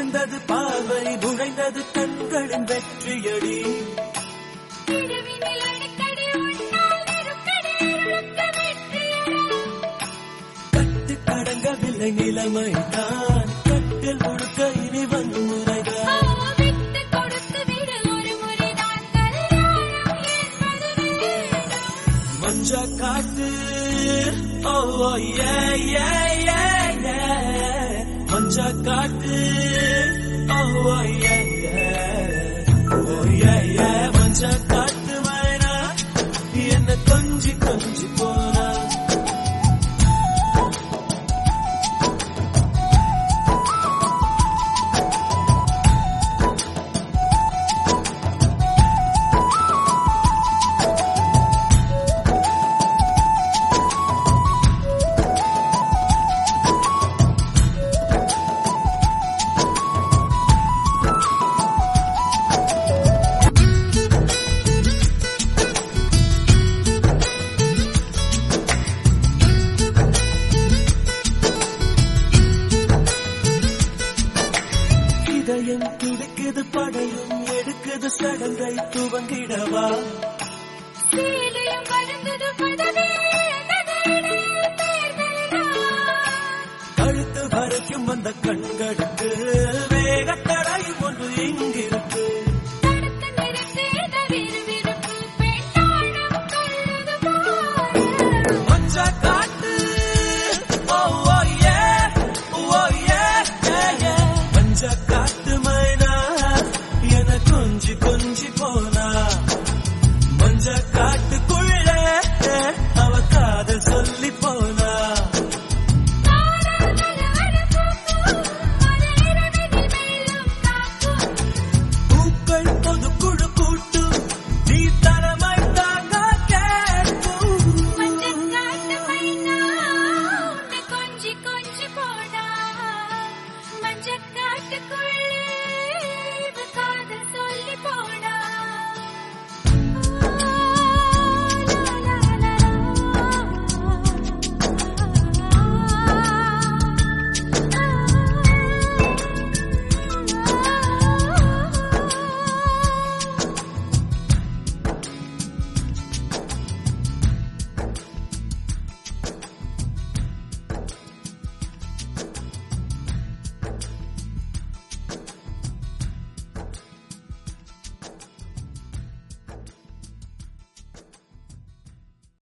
விழுந்தது பார்வை புழைந்தது கண்களின் வெற்றியடி திருவினில் அடிக்கடி உன்னால் நெருக்கடி இருளுக்க வெற்றியடா. கட்டு கடங்கவில்லை நிலைமை தான் கட்டில் முழுக்க இனி வன்முறைதான் ஓ, விட்டுக் கொடுத்து விடு ஒரு முறைதான் கல்யாணம் என்பது வேதம். மஞ்ச காட்டு ஓ ஓ, ஏ ஏ ஏ ஏ மஞ்ச காட்டு ஓ ஓ, ஏ ஏ ஓ ஏ ஏ மஞ்ச காட்டு மைனா என்ன கொஞ்சி கொஞ்சி போனா இதயம் துடிக்குது படையும் எடுக்குது சடங்கை துவங்கிடவா சீலையும் வருந்தது பதவி இடையில் தேர்தல்தான். கழுத்து வரைக்கும் வந்த கண்களுக்கு வேகத்தடையும் ஒன்று இங்கிருக்கு தடுத்து நிறுத்திட விறுவிறுப்பு பெண்ணாடம் கொள்ளுது போல. மஞ்ச காட்டு ஓ ஓ ஏ ஓ ஏ ஏ ஏ மஞ்ச காட்டு மைனா என கொஞ்சி